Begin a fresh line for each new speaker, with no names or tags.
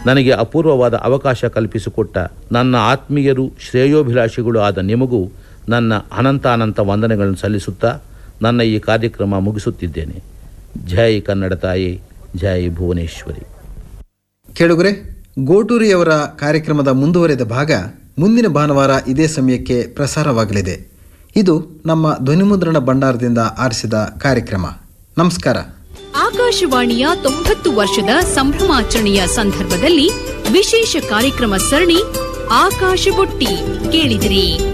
ನನಗೆ ಅಪೂರ್ವವಾದ ಅವಕಾಶ ಕಲ್ಪಿಸಿಕೊಟ್ಟ ನನ್ನ ಆತ್ಮೀಯರು ಶ್ರೇಯೋಭಿಲಾಷಿಗಳು ಆದ ನಿಮಗೂ ನನ್ನ ಅನಂತ ಅನಂತ ವಂದನೆಗಳನ್ನು ಸಲ್ಲಿಸುತ್ತಾ ನನ್ನ ಈ ಕಾರ್ಯಕ್ರಮ ಮುಗಿಸುತ್ತಿದ್ದೇನೆ ಜೈ ಕನ್ನಡ ತಾಯಿ ಜೈ ಭುವನೇಶ್ವರಿ
ಕೇಳುಗರೆ ಗೋಟೂರಿಯವರ ಕಾರ್ಯಕ್ರಮದ ಮುಂದುವರೆದ ಭಾಗ ಮುಂದಿನ ಭಾನುವಾರ ಇದೇ ಸಮಯಕ್ಕೆ ಪ್ರಸಾರವಾಗಲಿದೆ ಇದು ನಮ್ಮ ಧ್ವನಿಮುದ್ರಣ ಭಂಡಾರದಿಂದ ಆರಿಸಿದ ಕಾರ್ಯಕ್ರಮ ನಮಸ್ಕಾರ
ಆಕಾಶವಾಣಿಯ ತೊಂಬತ್ತು ವರ್ಷದ ಸಂಭ್ರಮಾಚರಣೆಯ ಸಂದರ್ಭದಲ್ಲಿ ವಿಶೇಷ ಕಾರ್ಯಕ್ರಮ ಸರಣಿ ಆಕಾಶ ಬುಟ್ಟಿ ಕೇಳಿದಿರಿ